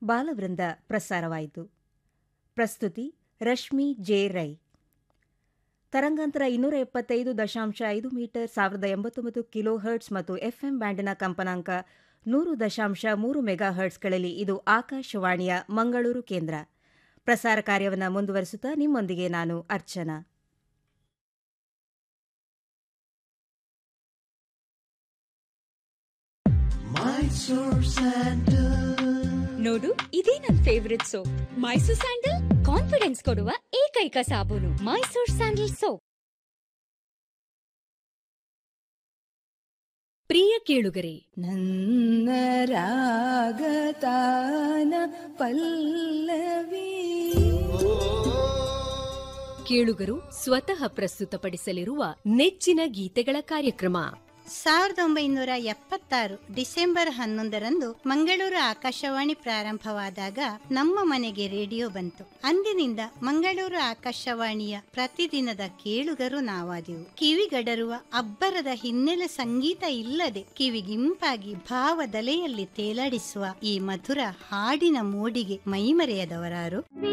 ಬಾಲವೃಂದ ಪ್ರಸಾರವಾಯಿತು ಪ್ರಸ್ತುತಿ ರಶ್ಮಿ ಜೆ ರೈ ತರಂಗಾಂತರ ಇನ್ನೂರ ಎಪ್ಪತ್ತೈದು ದಶಾಂಶ ಐದು ಮೀಟರ್ ಸಾವಿರದ ಎಂಬತ್ತೊಂಬತ್ತು ಕಿಲೋ ಹರ್ಟ್ಸ್ ಮತ್ತು ಎಫ್ಎಂ ಬ್ಯಾಂಡಿನ ಕಂಪನಾಂಕ ನೂರು ದಶಾಂಶ ಮೂರು ಮೆಗಾ ಹರ್ಟ್ಸ್ಗಳಲ್ಲಿ ಇದು ಆಕಾಶವಾಣಿಯ ಮಂಗಳೂರು ಕೇಂದ್ರ ಪ್ರಸಾರ ಕಾರ್ಯವನ್ನು ಮುಂದುವರಿಸುತ್ತಾ ನಿಮ್ಮೊಂದಿಗೆ ನಾನು ಅರ್ಚನಾ ನೋಡು ಇದೇ ನನ್ favourite soap Mysore sandal confidence ಕೊಡುವ ಏಕೈಕ ಸಾಬೂನು ಮೈಸೂರ್ ಸ್ಯಾಂಡಲ್ ಸೋಪ್ ಪ್ರಿಯ ಕೇಳುಗರೆ ನನ್ನ ರಾಗತಾನ ಪಲ್ಲವಿ ಕೇಳುಗರು ಸ್ವತಃ ಪ್ರಸ್ತುತಪಡಿಸಲಿರುವ ನೆಚ್ಚಿನ ಗೀತೆಗಳ ಕಾರ್ಯಕ್ರಮ ಸಾವಿರದ ಒಂಬೈನೂರ ಎಪ್ಪತ್ತಾರು ಡಿಸೆಂಬರ್ ಹನ್ನೊಂದರಂದು ಮಂಗಳೂರು ಆಕಾಶವಾಣಿ ಪ್ರಾರಂಭವಾದಾಗ ನಮ್ಮ ಮನೆಗೆ ರೇಡಿಯೋ ಬಂತು ಅಂದಿನಿಂದ ಮಂಗಳೂರು ಆಕಾಶವಾಣಿಯ ಪ್ರತಿದಿನದ ಕೇಳುಗರು ನಾವಾದೆವು ಕಿವಿಗಡರುವ ಅಬ್ಬರದ ಹಿನ್ನೆಲೆ ಸಂಗೀತ ಇಲ್ಲದೆ ಕಿವಿಗಿಂಪಾಗಿ ಭಾವದಲೆಯಲ್ಲಿ ತೇಲಾಡಿಸುವ ಈ ಮಧುರ ಹಾಡಿನ ಮೋಡಿಗೆ ಮೈಮರೆಯದವರಾರು